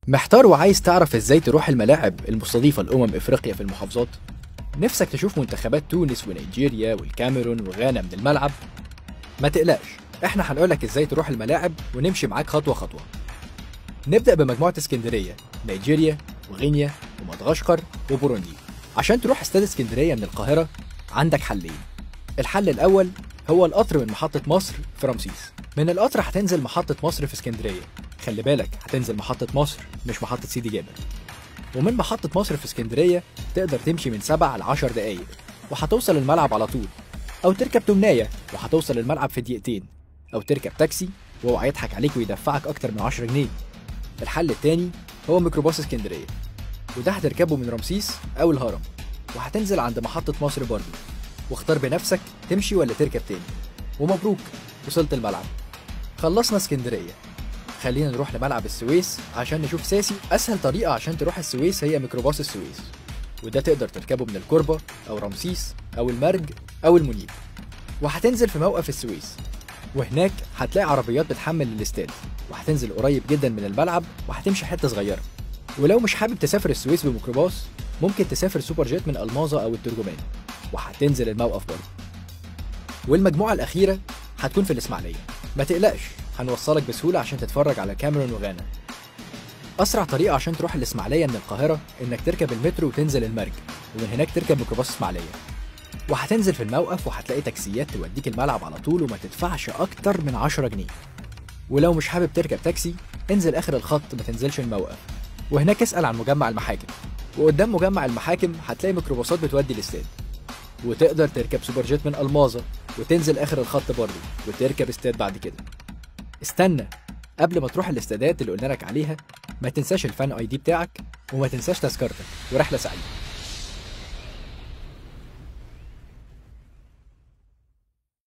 محتار وعايز تعرف ازاي تروح الملاعب المستضيفة لأمم إفريقيا في المحافظات؟ نفسك تشوف منتخبات تونس ونيجيريا والكاميرون وغانا من الملعب؟ ما تقلقش احنا هنقولك ازاي تروح الملاعب ونمشي معاك خطوة خطوة نبدأ بمجموعة اسكندرية نيجيريا وغينيا ومدغشقر وبوروندي عشان تروح استاد اسكندرية من القاهرة عندك حلين الحل الأول هو القطر من محطة مصر في رمسيس من القطر هتنزل محطة مصر في اسكندرية خلي بالك هتنزل محطة مصر مش محطة سيدي جابر ومن محطة مصر في اسكندرية تقدر تمشي من 7 ل 10 دقايق وهتوصل الملعب على طول أو تركب تمناية وهتوصل الملعب في دقيقتين أو تركب تاكسي وهو هيضحك عليك ويدفعك أكتر من 10 جنيه الحل التاني هو ميكروباص اسكندرية وده هتركبه من رمسيس أو الهرم وهتنزل عند محطة مصر برضه واختار بنفسك تمشي ولا تركب تاني ومبروك وصلت الملعب خلصنا اسكندرية خلينا نروح لملعب السويس عشان نشوف ساسي أسهل طريقة عشان تروح السويس هي ميكروباص السويس وده تقدر تركبه من الكوربة أو رمسيس أو المرج أو المنيب وهتنزل في موقف السويس وهناك هتلاقي عربيات بتحمل للاستاد وهتنزل قريب جدا من الملعب وهتمشي حتة صغيرة ولو مش حابب تسافر السويس بميكروباص ممكن تسافر سوبر جيت من الماظة أو الترجمان وهتنزل الموقف برضه والمجموعة الأخيرة هتكون في الإسماعيلية ما تقلقش هنوصلك بسهولة عشان تتفرج على كاميرون وغانا أسرع طريقة عشان تروح الإسماعيلية من القاهرة إنك تركب المترو وتنزل المرج ومن هناك تركب ميكروباص إسماعيلية وهتنزل في الموقف وهتلاقي تاكسيات توديك الملعب على طول وما تدفعش أكتر من 10 جنيه ولو مش حابب تركب تاكسي انزل آخر الخط ما تنزلش الموقف وهناك اسأل عن مجمع المحاكم وقدام مجمع المحاكم هتلاقي ميكروباصات بتودي الاستاد وتقدر تركب سوبر جيت من الماظة وتنزل اخر الخط برضه وتركب استاد بعد كده استنى قبل ما تروح الاستادات اللي قلنا لك عليها ما تنساش الفان اي دي بتاعك وما تنساش تذكرتك ورحله سعيده